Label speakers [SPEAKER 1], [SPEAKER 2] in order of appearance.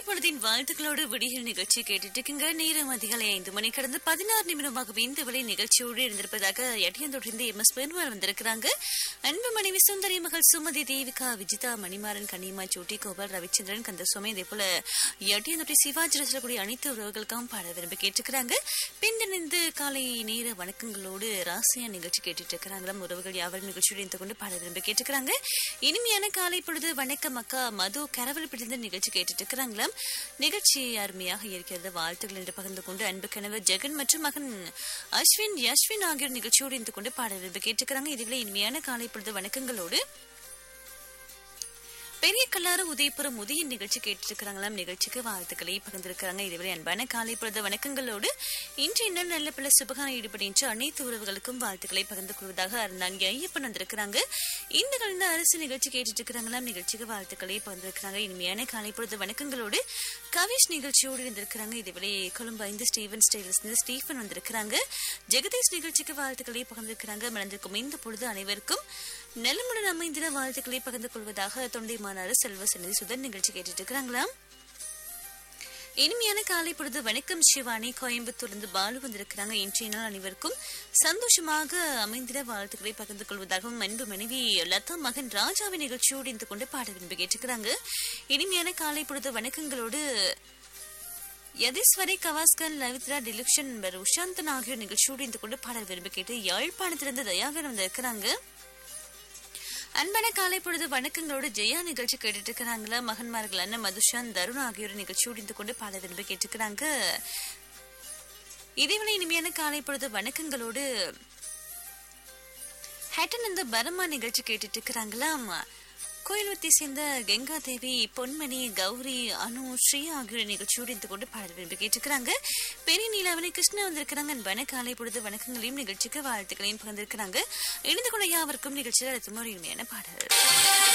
[SPEAKER 1] பொழுதின் வாழ்த்துக்களோடு விடியல் நிகழ்ச்சி கேட்டுட்டு இருக்கீங்க நேரம் அதிகாலை ஐந்து மணி கடந்து பதினாறு நிமிடமாகவே இந்த விலை நிகழ்ச்சியோடு இருந்திருப்பதாக எட்டியந்தொடர்ந்து எம் எஸ் பெருமாள் வந்திருக்கிறாங்க அன்பு மனைவி சுந்தரி மகள் சுமதி தேவிகா விஜிதா மணிமாறன் கனிமா சூட்டி கோபால் ரவிச்சந்திரன் கந்தசுவாமி இதே போல எட்டியந்தொட்டி சிவாஜி ரசிகக்கூடிய அனைத்து உறவுகளுக்கும் பாட விரும்பி கேட்டுக்கிறாங்க பின்தணிந்து காலை நேர வணக்கங்களோடு ராசியா நிகழ்ச்சி கேட்டுட்டு இருக்கிறாங்களாம் உறவுகள் யாவரும் நிகழ்ச்சியோடு இருந்து கொண்டு பாட விரும்பி கேட்டுக்கிறாங்க இனிமையான காலை பொழுது வணக்கம் அக்கா மது கரவல் பிடிந்த நிகழ்ச்சி கேட்டுட்டு இருக்கிறாங்களாம் நிகழ்ச்சி அருமையாக இருக்கிறது வாழ்த்துக்கள் என்று பகிர்ந்து கொண்டு அன்பு கணவர் ஜெகன் மற்றும் மகன் அஸ்வின் யஸ்வின் ஆகியோர் நிகழ்ச்சியோடு இருந்து கொண்டு பாட விரும்பி கேட்டுக்கிறாங்க இதுல இனிமையான காலை பொழுது வணக்கங்களோடு பெரிய கல்லாறு உதயபுரம் உதய நிகழ்ச்சி கேட்டிருக்கிறாங்களாம் நிகழ்ச்சிக்கு வாழ்த்துக்களை பகிர்ந்திருக்கிறாங்க இதுவரை அன்பான காலை பொழுது வணக்கங்களோடு இன்று இன்னும் நல்ல பல சுபகான ஈடுபடுகின்ற அனைத்து உறவுகளுக்கும் வாழ்த்துக்களை பகிர்ந்து கொள்வதாக அருந்தாங்க ஐயப்பன் வந்திருக்கிறாங்க இந்த கலந்த அரசு நிகழ்ச்சி கேட்டுட்டு இருக்கிறாங்களாம் நிகழ்ச்சிக்கு வாழ்த்துக்களை பகிர்ந்திருக்கிறாங்க இனிமையான காலை பொழுது வணக்கங்களோடு கவிஷ் நிகழ்ச்சியோடு இருந்திருக்கிறாங்க இதுவரை கொழும்பு ஐந்து ஸ்டீவன் ஸ்டைல்ஸ் ஸ்டீஃபன் வந்திருக்கிறாங்க ஜெகதீஷ் நிகழ்ச்சிக்கு வாழ்த்துக்களை பகிர்ந்திருக்கிறாங்க மலர்ந்திருக்கும் இந்த பொழுது அனைவருக்கும் நலமுடன் அமைந்திட வாழ்த்துக்களை பகிர்ந்து கொள்வதாக தொண்டைமானாறு செல்வ சன்னதி சுதன் நிகழ்ச்சி கேட்டுட்டு இருக்கிறாங்களாம் இனிமையான காலை பொழுது வணக்கம் சிவானி கோயம்புத்தூர்ந்து பாலு வந்திருக்கிறாங்க இன்றைய நாள் அனைவருக்கும் சந்தோஷமாக அமைந்திட வாழ்த்துக்களை பகிர்ந்து கொள்வதாகவும் அன்பு மனைவி லதா மகன் ராஜாவின் நிகழ்ச்சியோடு இருந்து கொண்டு பாட விரும்பி கேட்டுக்கிறாங்க இனிமையான காலை பொழுது வணக்கங்களோடு யதீஸ்வரி கவாஸ்கர் லவித்ரா டிலுக்ஷன் நண்பர் உஷாந்தன் ஆகியோர் நிகழ்ச்சியோடு இருந்து கொண்டு பாடல் விரும்பி கேட்டு யாழ்ப்பாணத்திலிருந்து தயாகர் வந்திருக்கிறாங்க அன்பான காலை பொழுது வணக்கங்களோடு ஜெயா நிகழ்ச்சி கேட்டுட்டு இருக்கிறாங்களா மகன்மார்கள் அண்ணன் மதுஷான் தருண் ஆகியோர் நிகழ்ச்சியோடு இருந்து கொண்டு பாட விரும்பி கேட்டுக்கிறாங்க இதேவேளை இனிமையான காலை பொழுது வணக்கங்களோடு ஹேட்டன் இந்த பரமா நிகழ்ச்சி கேட்டுட்டு இருக்கிறாங்களாம் கோயில்வத்தை சேர்ந்த கங்கா தேவி பொன்மணி கௌரி அனு ஸ்ரீ ஆகியோர் நிகழ்ச்சியோடு இருந்து கொண்டு பாடல் விரும்பி கேட்டுக்கிறாங்க பெரிய நீலாவணி கிருஷ்ணா வந்திருக்கிறாங்க அன்பான காலை பொழுது வணக்கங்களையும் நிகழ்ச்சிக்கு வாழ்த்துக்களையும் பகிர்ந்திருக்கிறாங்க இணைந்து கொள்ள யாவருக்கும் நிகழ்ச்சியில் அடுத்த முறை இனிமையான பாடல்